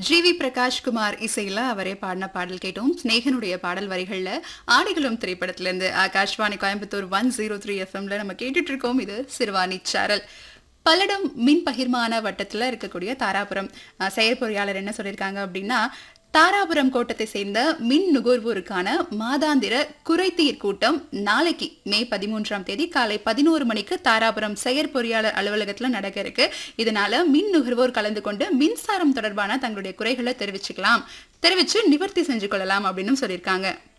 G we Prakash Kumar இசையில அவரே பாடின பாடல் கேட்டோம் ஸ்நேகனுடைய பாடல் வரிகள்ல ஆடிகளும் திரைப்படத்துல இருந்து Akashvani Coimbatore one zero three எஃப்எம்ல நம்ம கேட்டுட்டு இருக்கோம் இது சிறுவாணி சாரல் பல்லடம் மின் பகிர்மான வட்டத்துல இருக்கக்கூடிய தாராபுரம் அஹ், செயற்பொறியாளர் என்ன சொல்லியிருக்காங்க அப்படின்னா தாராபுரம் கோட்டத்தை சேர்ந்த மின் நுகர்வோருக்கான மாதாந்திர குறைதீர் கூட்டம் நாளைக்கு மே பதிமூன்றாம் தேதி காலை பதினோரு மணிக்கு தாராபுரம் செயற்பொறியாளர் அலுவலகத்துல நடக்க இருக்கு இதனால மின் நுகர்வோர் கலந்து கொண்டு மின்சாரம் தொடர்பான தங்களுடைய குறைகளை தெரிவிச்சுக்கலாம் தெரிவிச்சு நிவர்த்தி செஞ்சு கொள்ளலாம் அப்படின்னு சொல்லியிருக்காங்க